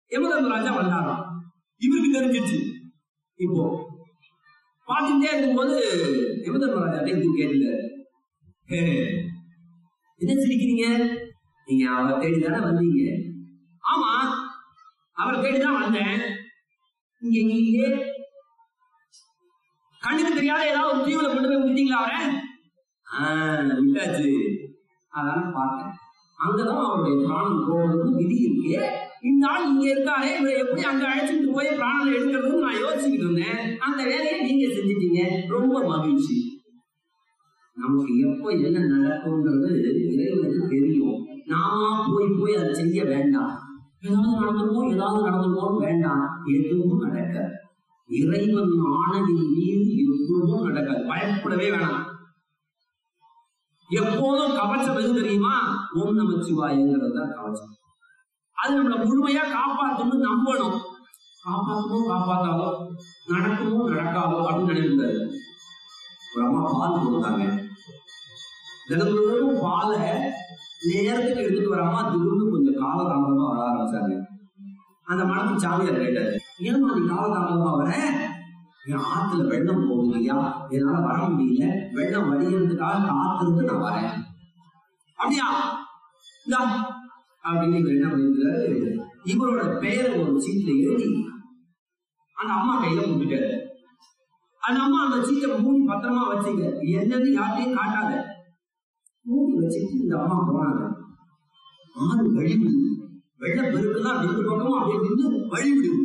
யமதர்மராஜா வந்தாராம் இவருக்கு தெரிஞ்சிருச்சு இப்போ பார்த்துட்டே இருக்கும்போது யமதர்மராஜா இது கேட்டுட்டாரு "ஹே, என்ன சிரிக்கிறீங்க நீங்க அவரை தேடி தானே வந்தீங்க ஆமா அவரை தேடிதான் வந்தேன் நீங்க எங்கீங்க கண்ணுக்கு தெரியாத ஏதாவது ஒரு தீவுல கொண்டு போய் விட்டீங்களா அவரை ஆஹ் விட்டாச்சு அதான பார்த்தேன் அங்கதான் அவருடைய பிராணம் போகணும்னு விதி இருக்கு இந்த ஆள் இங்க இருக்காரே இவரை எப்படி அங்க அழைச்சிட்டு போய் பிராணம் எடுக்கிறதுன்னு நான் யோசிச்சுக்கிட்டு இருந்தேன் அந்த வேலையை நீங்க செஞ்சிட்டீங்க ரொம்ப மகிழ்ச்சி நமக்கு எப்போ என்ன நடக்கும்ன்றது இறைவனுக்கு தெரியும் நாம போய் போய் அதை செய்ய வேண்டாம் ஏதாவது நடந்துமோ ஏதாவது நடந்துமோ வேண்டாம் எதுவும் நடக்காது இறைவன் ஆணையின் மீது எதுவும் நடக்காது பயப்படவே வேணாம் எப்போதும் கவச்சம் எது தெரியுமா ஓம் நமச்சிவாயங்கிறது தான் கவச்சம் அது நம்மளை முழுமையா காப்பாற்றணும்னு நம்பணும் காப்பாற்றுமோ காப்பாத்தாதோ நடக்குமோ நடக்காதோ அப்படின்னு நினைக்கிறாரு ஒரு அம்மா பால் கொடுத்தாங்க தினந்தோறும் பாலை நேரத்துக்கு எடுத்துட்டு வராம திடீர்னு கொஞ்சம் காலதாமதமா வர ஆரம்பிச்சாங்க அந்த மனத்து சாமியார் கேட்டாரு ஏமா நீ காலதாமதமா வர என் ஆத்துல வெள்ளம் போகுதுயா என்னால வர முடியல வெள்ளம் வடிகிறதுக்காக காத்திருந்து நான் வரேன் அப்படியா இந்தா அப்படின்னு இவர் என்ன பண்ணிருக்கிறாரு இவரோட பெயரை ஒரு சீட்ல எழுதி அந்த அம்மா கையில கொடுத்துட்டாரு அந்த அம்மா அந்த சீட்டை மூடி பத்திரமா வச்சுங்க என்னன்னு யார்ட்டையும் காட்டாத மூடி வச்சுட்டு இந்த அம்மா போனாங்க ஆறு வழி விடுது வெள்ள பெருக்குதான் ரெண்டு பக்கமும் அப்படியே நின்று வழி விடுது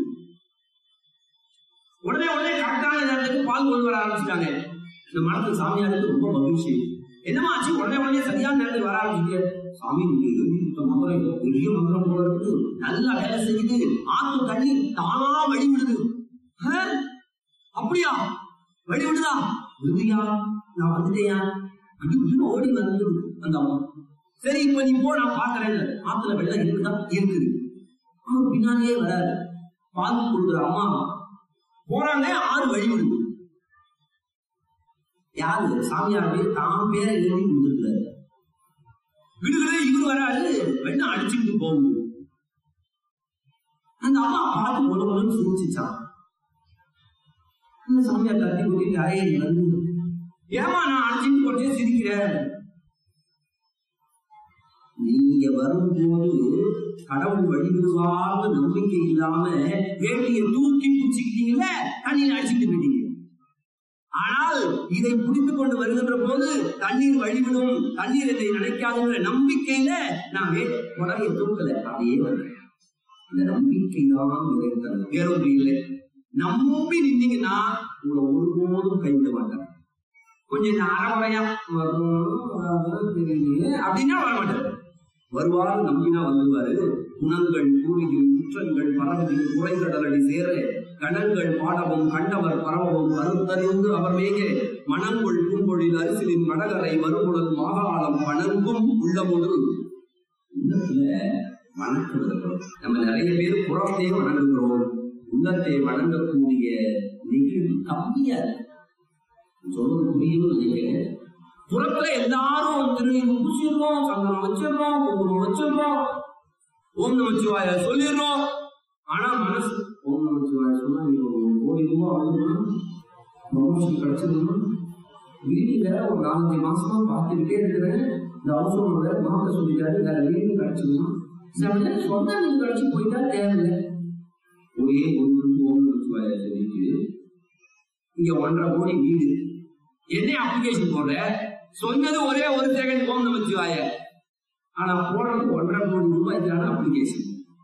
உடனே உடனே கரெக்டான நேரத்துக்கு பால் கொண்டு வர ஆரம்பிச்சிட்டாங்க இந்த மரத்து சாமியாருக்கு ரொம்ப மகிழ்ச்சி என்னமா ஆச்சு உடனே உடனே சரியான நேரத்துக்கு வர ஆரம்பிச்சிட்டு சாமி நீங்க எழுதி கொடுத்த மந்திரம் பெரிய மந்திரம் போல இருக்குது நல்லா வேலை செஞ்சுது ஆத்து தண்ணி தானா வழி விடுது ஆ? அப்படியா வழி விடுதா விடுதியா நான் வந்துட்டேயா அப்படின்னு ஓடி வந்தது அந்த அம்மா சரி இப்ப நீ போ நான் பாக்குறேன் ஆத்துல வெள்ளம் இருக்குதா இருக்குது அவர் பின்னாலேயே வராரு பால் கொடுக்குற அம்மா போறாங்க ஆறு வழி விடுது யாரு சாமியார் பேர் தான் பேரை எழுதி கொடுத்துருக்காரு விடுதலை இவரு வராரு வெள்ளம் அடிச்சுக்கிட்டு போகுது அந்த அம்மா பார்த்து பொண்ணு பொண்ணு சிரிச்சுச்சான் அந்த சாமியார் தட்டி கூட்டிட்டு அறையடி வந்து ஏமா நான் அடிச்சுட்டு போட்டே சிரிக்கிறேன் நீங்க வரும்போது கடவுள் வழிவிடுவார்னு நம்பிக்கை இல்லாம வேட்டியை தூக்கி பிடிச்சிக்கிட்டீங்கல்ல தண்ணியில் அடிச்சுட்டு போயிட்டீங்க ஆனால் இதை புரிந்து கொண்டு வருகின்ற போது தண்ணீர் வழிவிடும் தண்ணீர் என்னை நினைக்காதுங்கிற நம்பிக்கையில நான் வே உடனே தூக்கல அப்படியே வந்தேன் இந்த நம்பிக்கை தான் இறைத்தல் வேறொன்று இல்லை நம்பி நின்னீங்கன்னா உங்களை ஒருபோதும் கைவிட மாட்டாங்க கொஞ்சம் இந்த அறமுறையா வரும் தெரியலையே அப்படின்னா வர மாட்டாரு வருவாரு நம்பினா வந்துருவாரு குணங்கள் கூலியும் குற்றங்கள் பரவலின் குறைகடலடி சேர கணங்கள் பாடவும் கண்டவர் பரவவும் கருத்தறிந்து அவர் மேக மணங்கொள் பூம்பொழில் அரிசிலின் மடகரை மறுகுழல் மாகாளம் வணங்கும் உள்ளமுடு உள்ளத்துல வணங்குகிறோம் நம்ம நிறைய பேர் புறத்தையே வணங்குகிறோம் உள்ளத்தை வணங்கக்கூடிய நிகழ்வு கம்மியா இருக்கு சொல்றது புரியும் நினைக்கிறேன் புறத்துல எல்லாரும் திரு பூசிடுறோம் சந்தனம் வச்சிடுறோம் குங்குமம் வச்சிடுறோம் ஓம் நமச்சிவாய சொல்லிடுறோம் ஆனா மனசு ஓம் நமச்சிவாய சொன்னா நீங்க ஒரு கோடி ரூபாய் வாங்கணும் ப்ரொமோஷன் கிடைச்சிடணும் வீட்டுல ஒரு நாலஞ்சு மாசமா பார்த்துக்கிட்டே இருக்கிறேன் இந்த அவசரம் வேற மாப்பிள்ள சொல்லிட்டாரு வேற வீடு கிடைச்சிடணும் சில சொந்த வீடு கிடைச்சி போயிட்டா தேவையில்லை ஒரே ஒரு ஓம் நமச்சிவாய சொல்லிட்டு இங்க ஒன்றரை கோடி வீடு என்ன அப்ளிகேஷன் போடுற சொன்னது ஒரே ஒரு செகண்ட் ஓம் நமச்சிவாய ஆனா போடுறது ஒன்றரை கோடி ரூபாய்க்கான அப்ளிகேஷன்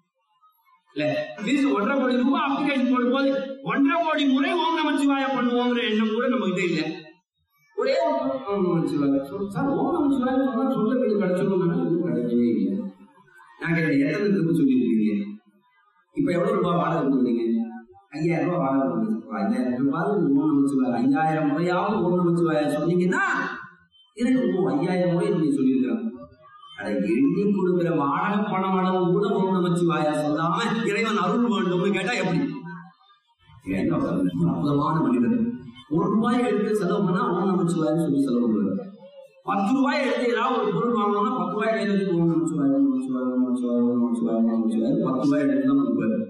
இல்ல இது ஒன்றரை கோடி ரூபாய் அப்ளிகேஷன் போடும்போது ஒன்றரை கோடி முறை ஓம் நமச்சிவாய பண்ணுவோங்கிற எண்ணம் கூட நம்ம கிட்ட இல்ல ஒரே ஒரு முறை ஓம் நமச்சிவாய சொல்~ சார் ஓம் நமச்சிவாய சொன்னா சொந்த வீடு கிடைச்சிருக்கோம் இது கிடைக்கவே இல்லை நாங்க எத்தனை திரும்ப சொல்லியிருக்கீங்க இப்ப எவ்வளவு ரூபாய் வாடகை கொடுக்குறீங்க ஐயாயிரம் ரூபாய் வாடகை கொடுக்குறீங்க ஐயாயிரம் ரூபாய் ஓம் நமச்சிவாய ஐயாயிரம் முறையாவது ஓம் நமச்சிவாய சொன்னீங்கன்னா எனக்கு ஓ ஐயாயிரம் முறை நீங்க சொல்லியிருக்கிறாங்க அட எண்ணி கொடுக்கிற வாடகை பணம் அளவு கூட ஓம் நமச்சிவாயா சொல்லாம இறைவன் அருள் வேண்டும்னு கேட்டா எப்படி ஏங்க அவர் அற்புதமான மனிதர் ஒரு ரூபாய் எடுத்து செலவு பண்ணா ஓம் நமச்சிவாயன்னு சொல்லி செலவு பண்ணுறாரு பத்து ரூபாய் எடுத்து ஏதாவது ஒரு பொருள் வாங்கணும்னா பத்து ரூபாய் கையில் வச்சு ஓம் நமச்சிவாய ஓம் நமச்சிவாய ஓம் நமச்சிவாய ஓம் நமச்சிவாய ஓம் நமச்சிவாய பத்து ரூபாய் எடுத்து தான் கொடுப்பாரு